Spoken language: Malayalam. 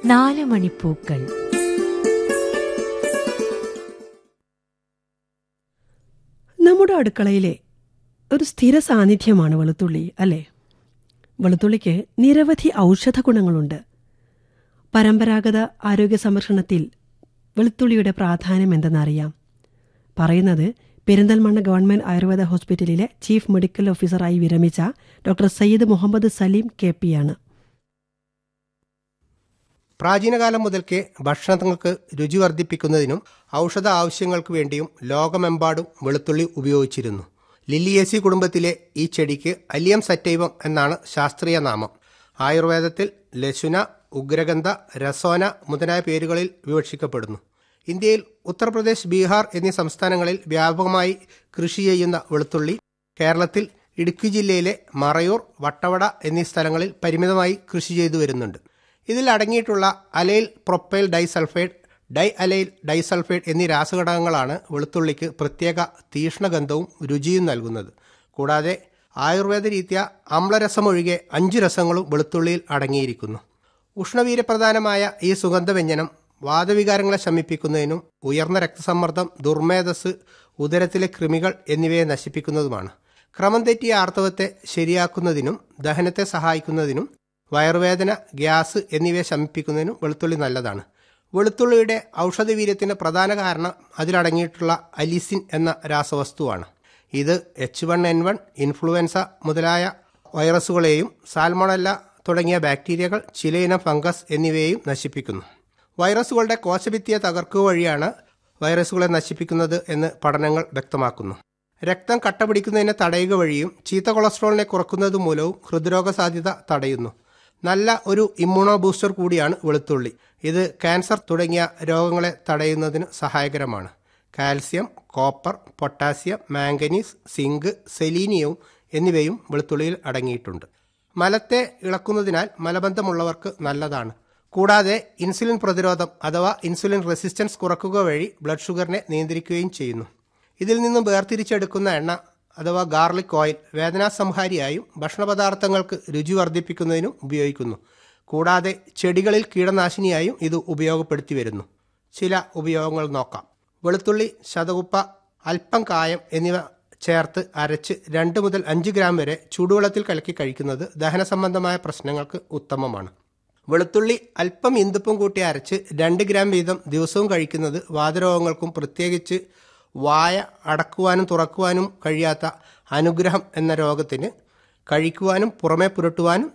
നാല് മണിപ്പൂക്കൾ നമ്മുടെ അടുക്കളയിലെ ഒരു സ്ഥിര സാന്നിധ്യമാണ് വെളുത്തുള്ളി അല്ലേ വെളുത്തുള്ളിക്ക് നിരവധി ഔഷധ ഗുണങ്ങളുണ്ട് പരമ്പരാഗത ആരോഗ്യ സംരക്ഷണത്തിൽ വെളുത്തുള്ളിയുടെ പ്രാധാന്യം എന്തെന്നറിയാം പറയുന്നത് പെരിന്തൽമണ്ണ ഗവൺമെന്റ് ആയുർവേദ ഹോസ്പിറ്റലിലെ ചീഫ് മെഡിക്കൽ ഓഫീസറായി വിരമിച്ച ഡോക്ടർ സയ്യിദ് മുഹമ്മദ് സലീം കെ പിയാണ് പ്രാചീനകാലം മുതൽക്കേ ഭക്ഷണങ്ങൾക്ക് രുചി വർദ്ധിപ്പിക്കുന്നതിനും ഔഷധ ആവശ്യങ്ങൾക്ക് വേണ്ടിയും ലോകമെമ്പാടും വെളുത്തുള്ളി ഉപയോഗിച്ചിരുന്നു ലില്ലിയേസി കുടുംബത്തിലെ ഈ ചെടിക്ക് അലിയം സറ്റൈവം എന്നാണ് ശാസ്ത്രീയ നാമം ആയുർവേദത്തിൽ ലശുന ഉഗ്രഗന്ധ രസോന മുതലായ പേരുകളിൽ വിവക്ഷിക്കപ്പെടുന്നു ഇന്ത്യയിൽ ഉത്തർപ്രദേശ് ബീഹാർ എന്നീ സംസ്ഥാനങ്ങളിൽ വ്യാപകമായി കൃഷി ചെയ്യുന്ന വെളുത്തുള്ളി കേരളത്തിൽ ഇടുക്കി ജില്ലയിലെ മറയൂർ വട്ടവട എന്നീ സ്ഥലങ്ങളിൽ പരിമിതമായി കൃഷി ചെയ്തു വരുന്നുണ്ട് ഇതിൽ അടങ്ങിയിട്ടുള്ള allyl propyl disulphide diallyl disulphide എന്നീ രാസഘടകങ്ങളാണ് വെളുത്തുള്ളിക്ക് പ്രത്യേക തീക്ഷ്ണഗന്ധവും രുചിയും നൽകുന്നത് കൂടാതെ ആയുർവേദ രീതിയ അമ്ലരസമൊഴികെ അഞ്ചു രസങ്ങളും വെളുത്തുള്ളിയിൽ അടങ്ങിയിരിക്കുന്നു ഉഷ്ണവീര്യപ്രധാനമായ ഈ സുഗന്ധവ്യഞ്ജനം വാദവികാരങ്ങളെ ശമിപ്പിക്കുന്നതിനും ഉയർന്ന രക്തസമ്മർദ്ദം ദുർമേധസ് ഉദരത്തിലെ കൃമികൾ എന്നിവയെ നശിപ്പിക്കുന്നതുമാണ് ക്രമം തെറ്റിയ ആർത്തവത്തെ ശരിയാക്കുന്നതിനും ദഹനത്തെ സഹായിക്കുന്നതിനും വയറുവേദന ഗ്യാസ് എന്നിവയെ ശമിപ്പിക്കുന്നതിനും വെളുത്തുള്ളി നല്ലതാണ് വെളുത്തുള്ളിയുടെ ഔഷധവീര്യത്തിന് പ്രധാന കാരണം അതിലടങ്ങിയിട്ടുള്ള അലിസിൻ എന്ന രാസവസ്തുവാണ് ഇത് H one N one influenza മുതലായ വൈറസുകളെയും സാൽമോണല്ല തുടങ്ങിയ ബാക്ടീരിയകൾ ചിലയിനം ഫംഗസ് എന്നിവയെയും നശിപ്പിക്കുന്നു വൈറസുകളുടെ കോശഭിത്തിയെ തകർക്കുക വഴിയാണ് വൈറസുകളെ നശിപ്പിക്കുന്നത് എന്ന് പഠനങ്ങൾ വ്യക്തമാക്കുന്നു രക്തം കട്ട പിടിക്കുന്നതിനെ തടയുക വഴിയും ചീത്ത കൊളസ്ട്രോളിനെ കുറക്കുന്നത് മൂലവും ഹൃദ്രോഗ സാധ്യത തടയുന്നു നല്ല ഒരു ഇമ്മ്യൂണോ ബൂസ്റ്റർ കൂടിയാണ് വെളുത്തുള്ളി ഇത് ക്യാൻസർ തുടങ്ങിയ രോഗങ്ങളെ തടയുന്നതിന് സഹായകരമാണ് calcium copper potassium manganese zinc സെലീനിയവും എന്നിവയും വെളുത്തുള്ളിയിൽ അടങ്ങിയിട്ടുണ്ട് മലത്തെ ഇളക്കുന്നതിനാൽ മലബന്ധമുള്ളവർക്ക് നല്ലതാണ് കൂടാതെ ഇൻസുലിൻ പ്രതിരോധം അഥവാ ഇൻസുലിൻ റെസിസ്റ്റൻസ് കുറക്കുക വഴി ബ്ലഡ് ഷുഗറിനെ നിയന്ത്രിക്കുകയും ചെയ്യുന്നു ഇതിൽ നിന്നും വേർതിരിച്ചെടുക്കുന്ന എണ്ണ അഥവാ ഗാർലിക് ഓയിൽ വേദനാസംഹാരിയായും ഭക്ഷണപദാർത്ഥങ്ങൾക്ക് രുചി വർദ്ധിപ്പിക്കുന്നതിനും ഉപയോഗിക്കുന്നു കൂടാതെ ചെടികളിൽ കീടനാശിനിയായും ഇത് ഉപയോഗപ്പെടുത്തി വരുന്നു ചില ഉപയോഗങ്ങൾ നോക്കാം വെളുത്തുള്ളി ശതകുപ്പ അല്പം കായം എന്നിവ ചേർത്ത് അരച്ച് രണ്ട് മുതൽ അഞ്ച് ഗ്രാം വരെ ചൂടുവെള്ളത്തിൽ കലക്കി കഴിക്കുന്നത് ദഹന സംബന്ധമായ പ്രശ്നങ്ങൾക്ക് ഉത്തമമാണ് വെളുത്തുള്ളി അല്പം ഇന്തുപ്പും കൂട്ടി അരച്ച് രണ്ട് ഗ്രാം വീതം ദിവസവും കഴിക്കുന്നത് വാതരോഗങ്ങൾക്കും പ്രത്യേകിച്ച് വായ അടക്കുവാനും തുറക്കുവാനും കഴിയാത്ത അനുഗ്രഹം എന്ന രോഗത്തിന് കഴിക്കുവാനും പുറമെ പുരട്ടുവാനും